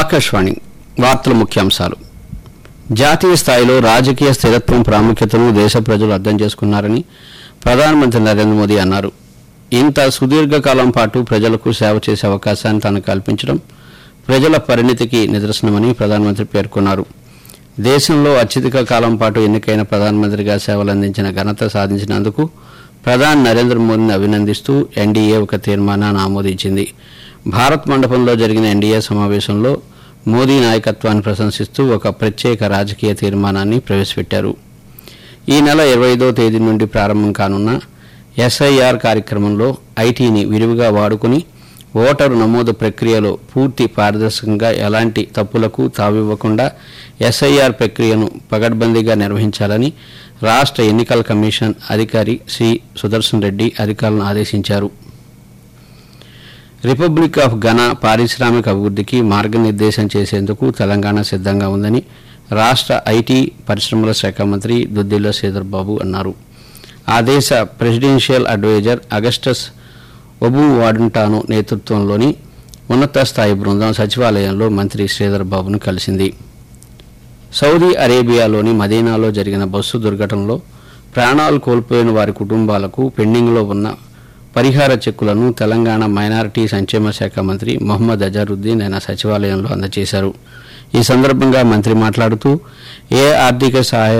ఆకాశవాణి వార్తల ముఖ్యాంశాలు జాతీయ స్థాయిలో రాజకీయ స్థిరత్వం ప్రాముఖ్యతను దేశ ప్రజలు అర్థం చేసుకున్నారని ప్రధానమంత్రి నరేంద్ర మోదీ అన్నారు ఇంత సుదీర్ఘకాలం పాటు ప్రజలకు సేవ చేసే అవకాశాన్ని తాను కల్పించడం ప్రజల పరిణితికి నిదర్శనమని ప్రధానమంత్రి పేర్కొన్నారు దేశంలో అత్యధిక కాలం పాటు ఎన్నికైన ప్రధానమంత్రిగా సేవలందించిన ఘనత సాధించినందుకు ప్రధాని నరేంద్ర మోదీని అభినందిస్తూ ఎన్డీఏ ఒక తీర్మానాన్ని ఆమోదించింది భారత్ మండపంలో జరిగిన ఎన్డీఏ సమావేశంలో మోదీ నాయకత్వాన్ని ప్రశంసిస్తూ ఒక ప్రత్యేక రాజకీయ తీర్మానాన్ని ప్రవేశపెట్టారు ఈ నెల ఇరవై ఐదో తేదీ నుండి ప్రారంభం కానున్న ఎస్ఐఆర్ కార్యక్రమంలో ఐటీని విరివిగా వాడుకుని ఓటరు నమోదు ప్రక్రియలో పూర్తి పారదర్శకంగా ఎలాంటి తప్పులకు తావివ్వకుండా ఎస్ఐఆర్ ప్రక్రియను పగడ్బందీగా నిర్వహించాలని రాష్ట్ర ఎన్నికల కమిషన్ అధికారి సి సుదర్శన్ రెడ్డి అధికారులను ఆదేశించారు రిపబ్లిక్ ఆఫ్ ఘనా పారిశ్రామిక అభివృద్ధికి మార్గనిర్దేశం చేసేందుకు తెలంగాణ సిద్ధంగా ఉందని రాష్ట్ర ఐటీ పరిశ్రమల శాఖ మంత్రి దుద్దిల్ల శ్రీధర్ బాబు అన్నారు ఆ దేశ ప్రెసిడెన్షియల్ అడ్వైజర్ అగస్టస్ ఒబు వాడుంటాను నేతృత్వంలోని ఉన్నత స్థాయి బృందం సచివాలయంలో మంత్రి శ్రీధర్ బాబును కలిసింది సౌదీ అరేబియాలోని మదీనాలో జరిగిన బస్సు దుర్ఘటనలో ప్రాణాలు కోల్పోయిన వారి కుటుంబాలకు పెండింగ్లో ఉన్న పరిహార చెక్కులను తెలంగాణ మైనారిటీ సంక్షేమ శాఖ మంత్రి మొహమ్మద్ అజారుద్దీన్ ఆయన సచివాలయంలో అందజేశారు ఈ సందర్భంగా మంత్రి మాట్లాడుతూ ఏ ఆర్థిక సహాయ